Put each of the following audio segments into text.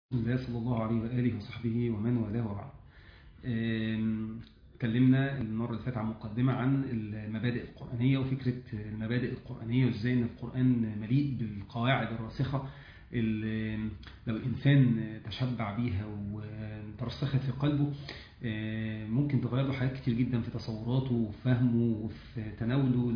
الله صلى الله عليه وآله وصحبه ومن والاه وبعد اتكلمنا المرة اللي فاتت عن مقدمة عن المبادئ القرآنية وفكرة المبادئ القرآنية وازاي ان القرآن مليء بالقواعد الراسخة اللي لو الإنسان تشبع بيها وترسخت في قلبه ممكن تغير له حاجات كتير جدا في تصوراته وفهمه وفي تناوله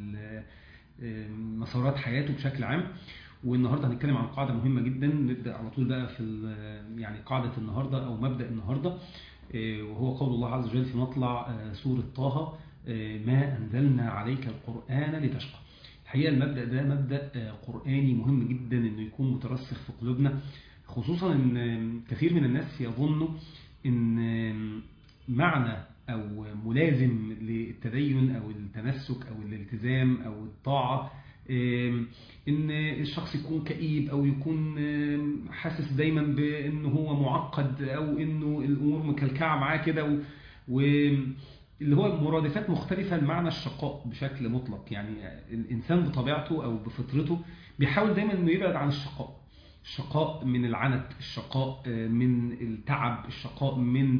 لمسارات حياته بشكل عام والنهارده هنتكلم عن قاعده مهمه جدا نبدا على طول بقى في يعني قاعده النهارده او مبدا النهارده وهو قول الله عز وجل في مطلع سوره طه ما انزلنا عليك القران لتشقى الحقيقه المبدا ده مبدا قراني مهم جدا انه يكون مترسخ في قلوبنا خصوصا ان كثير من الناس يظنوا ان معنى او ملازم للتدين او التمسك او الالتزام او الطاعه ان الشخص يكون كئيب او يكون حاسس دايما بانه هو معقد او انه الامور مكلكعه معاه كده واللي هو مرادفات مختلفه لمعنى الشقاء بشكل مطلق يعني الانسان بطبيعته او بفطرته بيحاول دايما انه يبعد عن الشقاء الشقاء من العنت الشقاء من التعب الشقاء من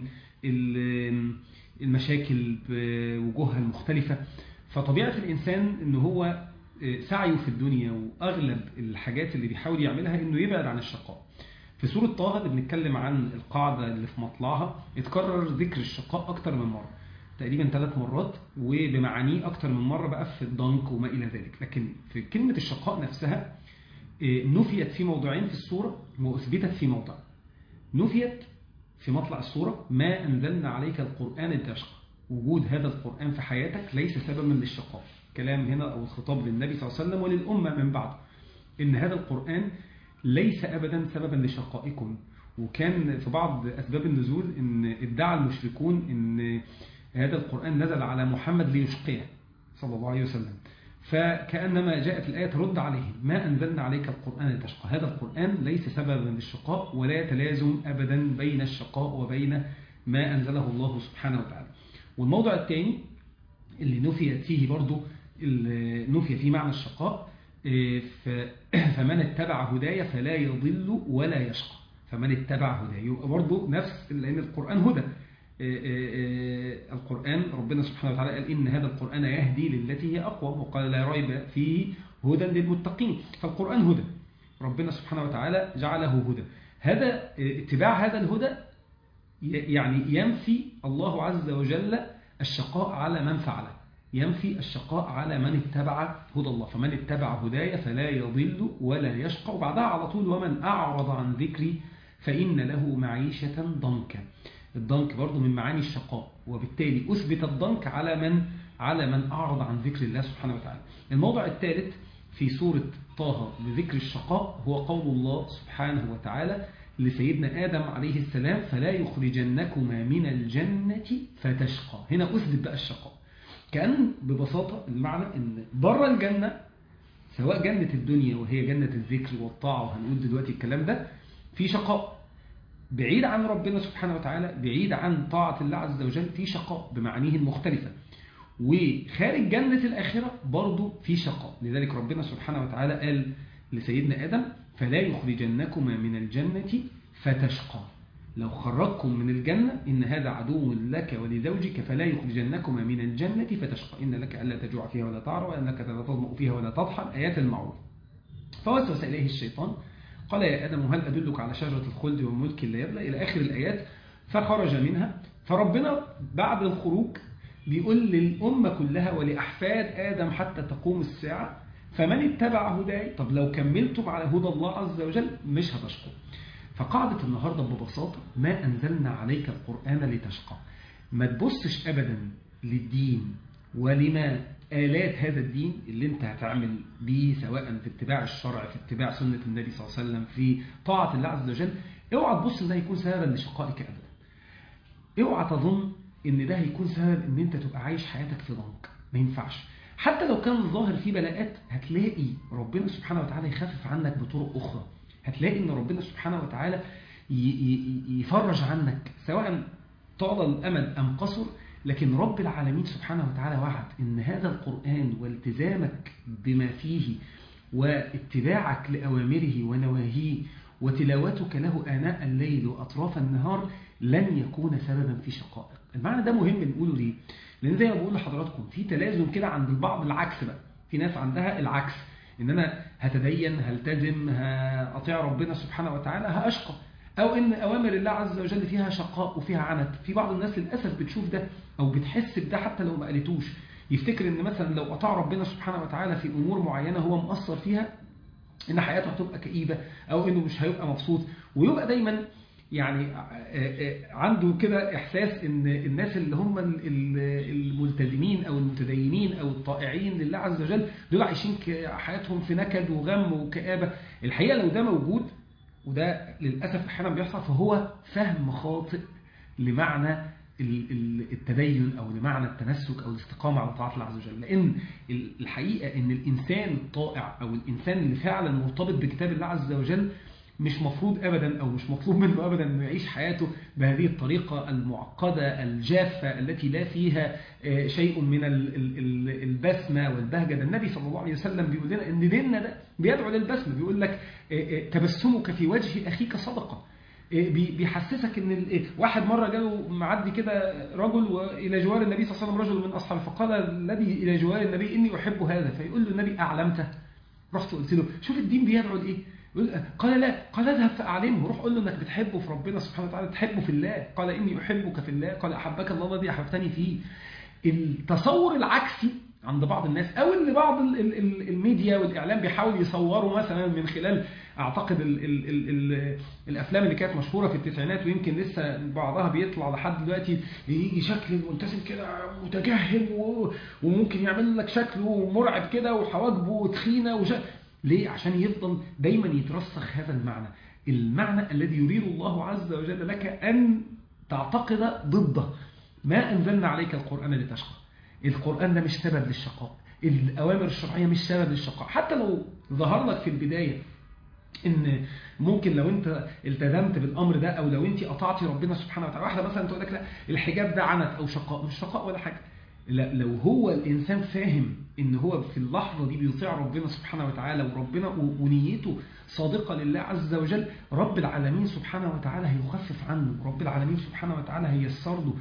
المشاكل بوجوهها المختلفه فطبيعه الانسان ان هو سعيه في الدنيا وأغلب الحاجات اللي بيحاول يعملها إنه يبعد عن الشقاء في سورة طه اللي بنتكلم عن القاعدة اللي في مطلعها اتكرر ذكر الشقاء أكتر من مرة تقريبا ثلاث مرات وبمعانيه أكتر من مرة بقى في الضنك وما إلى ذلك لكن في كلمة الشقاء نفسها نفيت في موضوعين في السورة وأثبتت في موضع نفيت في مطلع السورة ما أنزلنا عليك القرآن لتشقى وجود هذا القرآن في حياتك ليس سببا للشقاء كلام هنا أو الخطاب للنبي صلى الله عليه وسلم وللأمة من بعد إن هذا القرآن ليس أبدا سببا لشقائكم وكان في بعض أسباب النزول إن ادعى المشركون إن هذا القرآن نزل على محمد ليشقيه صلى الله عليه وسلم فكأنما جاءت الآية ترد عليهم ما أنزلنا عليك القرآن لتشقى هذا القرآن ليس سببا للشقاء ولا يتلازم أبدا بين الشقاء وبين ما أنزله الله سبحانه وتعالى والموضع الثاني اللي نفيت فيه برضه نفي في معنى الشقاء فمن اتبع هدايا فلا يضل ولا يشقى فمن اتبع هدايا يبقى برضه نفس لأن القرآن هدى القرآن ربنا سبحانه وتعالى قال إن هذا القرآن يهدي للتي هي أقوى وقال لا ريب فيه هدى للمتقين فالقرآن هدى ربنا سبحانه وتعالى جعله هدى هذا اتباع هذا الهدى يعني ينفي الله عز وجل الشقاء على من فعله ينفي الشقاء على من اتبع هدى الله فمن اتبع هدايا فلا يضل ولا يشقى وبعدها على طول ومن أعرض عن ذكري فإن له معيشة ضنكا الضنك برضو من معاني الشقاء وبالتالي أثبت الضنك على من على من أعرض عن ذكر الله سبحانه وتعالى الموضع الثالث في سورة طه لذكر الشقاء هو قول الله سبحانه وتعالى لسيدنا آدم عليه السلام فلا يخرجنكما من الجنة فتشقى هنا أثبت بقى الشقاء كأن ببساطة المعنى ان بره الجنة سواء جنة الدنيا وهي جنة الذكر والطاعة وهنقول دلوقتي الكلام ده في شقاء بعيد عن ربنا سبحانه وتعالى بعيد عن طاعة الله عز وجل في شقاء بمعانيه المختلفة وخارج جنة الآخرة برضو في شقاء لذلك ربنا سبحانه وتعالى قال لسيدنا آدم فلا يخرجنكما من الجنة فتشقى لو خرجكم من الجنة إن هذا عدو لك ولزوجك فلا يخرجنكما من الجنة فتشقى إن لك ألا تجوع فيها ولا تعرى وأنك لا تظمأ فيها ولا تضحى آيات المعروف فوسوس إليه الشيطان قال يا آدم هل أدلك على شجرة الخلد والملك لا يبلى إلى آخر الآيات فخرج منها فربنا بعد الخروج بيقول للأمة كلها ولأحفاد آدم حتى تقوم الساعة فمن اتبع هداي طب لو كملتم على هدى الله عز وجل مش هتشقوا فقاعدة النهاردة ببساطة ما أنزلنا عليك القرآن لتشقى ما تبصش أبدا للدين ولما آلات هذا الدين اللي انت هتعمل بيه سواء في اتباع الشرع في اتباع سنة النبي صلى الله عليه وسلم في طاعة الله عز وجل اوعى تبص ان ده هيكون سببا لشقائك أبدا اوعى تظن ان ده هيكون سبب ان انت تبقى عايش حياتك في ضنك ما ينفعش حتى لو كان الظاهر فيه بلاءات هتلاقي ربنا سبحانه وتعالى يخفف عنك بطرق أخرى هتلاقي ان ربنا سبحانه وتعالى يفرج عنك سواء طال الأمد أم قصر لكن رب العالمين سبحانه وتعالى وعد ان هذا القرآن والتزامك بما فيه واتباعك لأوامره ونواهيه وتلاوتك له آناء الليل وأطراف النهار لن يكون سببا في شقائك المعنى ده مهم نقوله ليه لأن زي ما بقول لحضراتكم في تلازم كده عند البعض العكس بقى في ناس عندها العكس ان انا هتدين هلتزم هأطيع ربنا سبحانه وتعالى هأشقى او ان اوامر الله عز وجل فيها شقاء وفيها عنت في بعض الناس للاسف بتشوف ده او بتحس بده حتى لو ما قالتوش يفتكر ان مثلا لو اطاع ربنا سبحانه وتعالى في امور معينه هو مقصر فيها ان حياته هتبقى كئيبه او انه مش هيبقى مبسوط ويبقى دايما يعني عنده كده احساس ان الناس اللي هم الملتزمين او المتدينين او الطائعين لله عز وجل دول عايشين حياتهم في نكد وغم وكآبه الحقيقه لو ده موجود وده للاسف احيانا بيحصل فهو فهم خاطئ لمعنى التدين او لمعنى التمسك او الاستقامه على طاعه الله عز وجل لان الحقيقه ان الانسان الطائع او الانسان اللي فعلا مرتبط بكتاب الله عز وجل مش مفروض ابدا او مش مطلوب منه ابدا انه يعيش حياته بهذه الطريقه المعقده الجافه التي لا فيها شيء من البسمه والبهجه ده النبي صلى الله عليه وسلم بيقول لنا ان ديننا ده بيدعو للبسمه بيقول لك تبسمك في وجه اخيك صدقه بيحسسك ان واحد مره جاله معدي كده رجل والى جوار النبي صلى الله عليه وسلم رجل من اصحابه فقال الذي الى جوار النبي اني احب هذا فيقول له النبي اعلمته رحت قلت له شوف الدين بيدعو لايه قال لا قال اذهب فاعلمه روح قول له انك بتحبه في ربنا سبحانه وتعالى تحبه في الله قال اني احبك في الله قال احبك الله الذي احببتني فيه التصور العكسي عند بعض الناس او اللي بعض ال ال ال الميديا والاعلام بيحاول يصوروا مثلا من خلال اعتقد ال ال ال ال الافلام اللي كانت مشهوره في التسعينات ويمكن لسه بعضها بيطلع لحد دلوقتي يجي شكل الملتزم كده متجهم وممكن يعمل لك شكله مرعب كده وحواجبه تخينه وش... ليه عشان يفضل دايما يترسخ هذا المعنى المعنى الذي يريد الله عز وجل لك ان تعتقد ضده ما انزلنا عليك القران لتشقى القرآن ده مش سبب للشقاء الأوامر الشرعية مش سبب للشقاء حتى لو ظهر لك في البداية ان ممكن لو انت التزمت بالامر ده او لو انت اطعتي ربنا سبحانه وتعالى واحده مثلا تقول لك لا الحجاب ده عنت او شقاء مش شقاء ولا حاجه لا لو هو الانسان فاهم ان هو في اللحظه دي بيطيع ربنا سبحانه وتعالى وربنا ونيته صادقه لله عز وجل رب العالمين سبحانه وتعالى هيخفف عنه رب العالمين سبحانه وتعالى هيسر له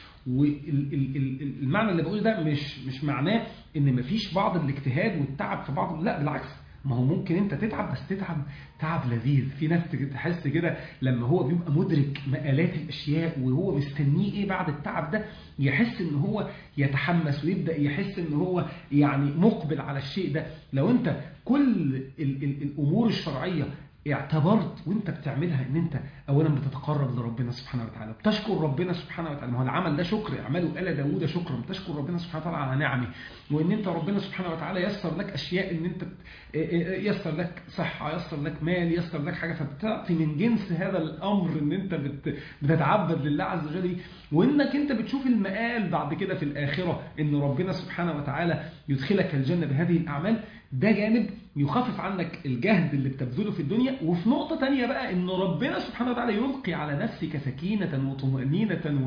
والمعنى اللي بقوله ده مش مش معناه ان مفيش بعض الاجتهاد والتعب في بعض لا بالعكس ما هو ممكن انت تتعب بس تتعب تعب لذيذ في ناس تحس كده لما هو بيبقى مدرك مآلات الاشياء وهو مستنيه ايه بعد التعب ده يحس ان هو يتحمس ويبدا يحس ان هو يعني مقبل على الشيء ده لو انت كل ال ال الامور الشرعيه اعتبرت وانت بتعملها ان انت اولا بتتقرب لربنا سبحانه وتعالى بتشكر ربنا سبحانه وتعالى ما هو العمل ده شكر اعملوا آل داوود شكرا بتشكر ربنا سبحانه وتعالى على نعمه وان انت ربنا سبحانه وتعالى يسر لك اشياء ان انت يسر لك صحه يسر لك مال يسر لك حاجه فبتعطي من جنس هذا الامر ان انت بتتعبد لله عز وجل وانك انت بتشوف المآل بعد كده في الاخره ان ربنا سبحانه وتعالى يدخلك الجنه بهذه الاعمال ده جانب يخفف عنك الجهد اللي بتبذله في الدنيا وفي نقطة تانية بقى ان ربنا سبحانه وتعالى يلقي على نفسك سكينة وطمأنينة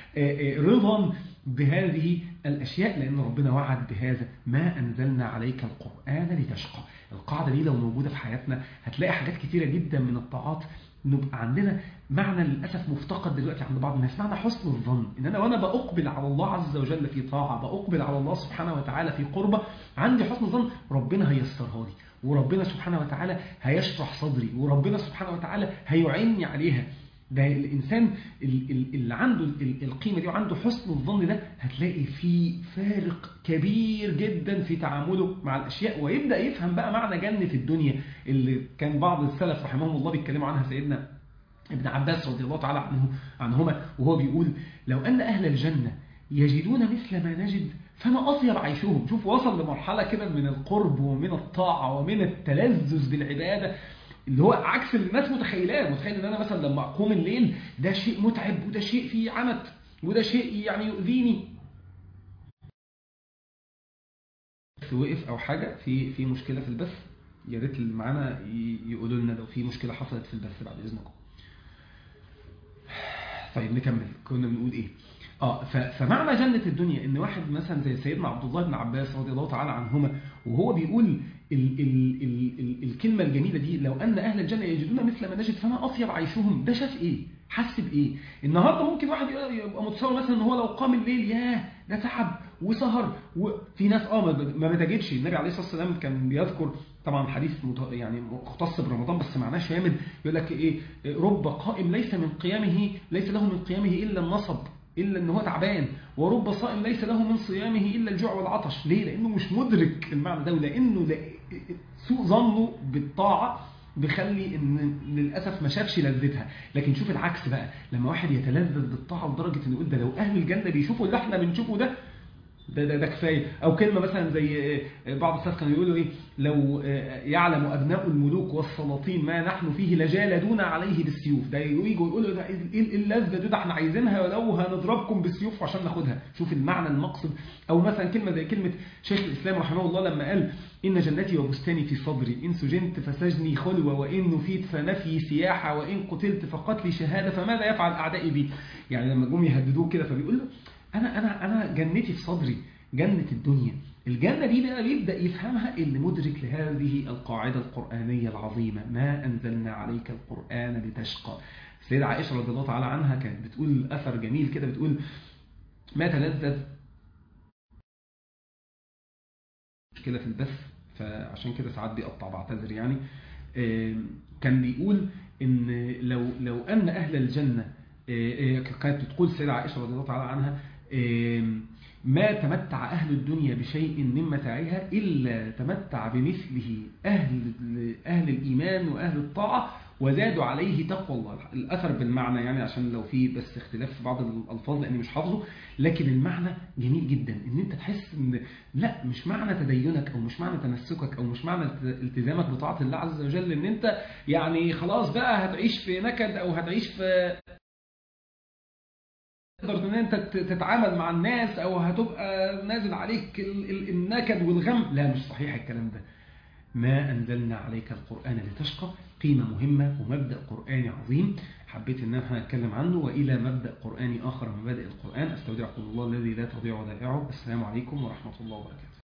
ورضا بهذه الأشياء لأن ربنا وعد بهذا ما أنزلنا عليك القرآن لتشقى القاعدة دي لو موجودة في حياتنا هتلاقي حاجات كتيرة جدا من الطاعات نبقى عندنا معنى للأسف مفتقد دلوقتي عند بعض الناس معنى حسن الظن إن أنا وأنا بأقبل على الله عز وجل في طاعة بأقبل على الله سبحانه وتعالى في قربة عندي حسن ظن ربنا هيسرها لي وربنا سبحانه وتعالى هيشرح صدري وربنا سبحانه وتعالى هيعيني عليها ده الإنسان اللي عنده القيمة دي وعنده حسن الظن ده هتلاقي فيه فارق كبير جدا في تعامله مع الأشياء ويبدأ يفهم بقى معنى جنة الدنيا اللي كان بعض السلف رحمهم الله بيتكلموا عنها سيدنا ابن عباس رضي الله تعالى عنه عنهما وهو بيقول لو أن أهل الجنة يجدون مثل ما نجد فما أطيب عيشهم شوف وصل لمرحلة كده من القرب ومن الطاعة ومن التلذذ بالعبادة اللي هو عكس اللي الناس متخيلاه متخيل ان انا مثلا لما اقوم الليل ده شيء متعب وده شيء فيه عنت وده شيء يعني يؤذيني وقف او حاجه في في مشكله في البث يا ريت اللي معانا يقولوا لنا لو في مشكله حصلت في البث بعد اذنكم طيب نكمل كنا بنقول ايه اه فمعنى جنة الدنيا ان واحد مثلا زي سيدنا عبد الله بن عباس رضي الله تعالى عنهما وهو بيقول ال ال ال ال الكلمة الجميلة دي لو أن أهل الجنة يجدون مثل ما نجد فما أطيب عيشهم ده شاف إيه حس بإيه النهاردة ممكن واحد يبقى متصور مثلا إن هو لو قام الليل ياه ده تعب وسهر وفي ناس اه ما بتجدش النبي عليه الصلاة والسلام كان بيذكر طبعا حديث يعني مختص برمضان بس معناه شامل يقول لك ايه رب قائم ليس من قيامه ليس له من قيامه الا النصب الا ان هو تعبان ورب صائم ليس له من صيامه الا الجوع والعطش ليه لانه مش مدرك المعنى ده ولانه سوء ظنه بالطاعه بيخلي ان للاسف ما شافش لذتها لكن شوف العكس بقى لما واحد يتلذذ بالطاعه لدرجه انه يقول ده لو اهل الجنه بيشوفوا اللي احنا بنشوفه ده ده ده, ده كفايه او كلمه مثلا زي بعض السلف كانوا يقولوا ايه لو يعلم ابناء الملوك والسلاطين ما نحن فيه لجالدونا عليه بالسيوف ده يجوا يقولوا ده ايه اللذه دي ده احنا عايزينها ولو هنضربكم بالسيوف عشان ناخدها شوف المعنى المقصد او مثلا كلمه زي كلمه شيخ الاسلام رحمه الله لما قال ان جنتي وبستاني في صدري ان سجنت فسجني خلوه وان نفيت فنفي سياحه وان قتلت فقتلي شهاده فماذا يفعل اعدائي بي يعني لما جم يهددوه كده فبيقول له انا انا انا جنتي في صدري جنة الدنيا الجنة دي بقى بيبدأ يفهمها اللي مدرك لهذه القاعدة القرآنية العظيمة ما أنزلنا عليك القرآن لتشقى السيدة عائشة رضي الله تعالى عنها كانت بتقول أثر جميل كده بتقول ما تلذذ مشكلة في البث فعشان كده ساعات بيقطع بعتذر يعني كان بيقول ان لو لو ان اهل الجنه كانت بتقول السيده عائشه رضي الله تعالى عنها ما تمتع أهل الدنيا بشيء من متاعها إلا تمتع بمثله أهل, أهل الإيمان وأهل الطاعة وزادوا عليه تقوى الله الأثر بالمعنى يعني عشان لو في بس اختلاف في بعض الألفاظ لأني مش حافظه لكن المعنى جميل جدا إن أنت تحس إن لا مش معنى تدينك أو مش معنى تمسكك أو مش معنى التزامك بطاعة الله عز وجل إن أنت يعني خلاص بقى هتعيش في نكد أو هتعيش في تقدر ان انت تتعامل مع الناس او هتبقى نازل عليك النكد والغم لا مش صحيح الكلام ده ما انزلنا عليك القرآن لتشقى قيمة مهمة ومبدأ قرآني عظيم حبيت ان احنا نتكلم عنه والى مبدأ قرآني اخر من مبادئ القرآن استودعكم الله الذي لا تضيع ودائعه السلام عليكم ورحمة الله وبركاته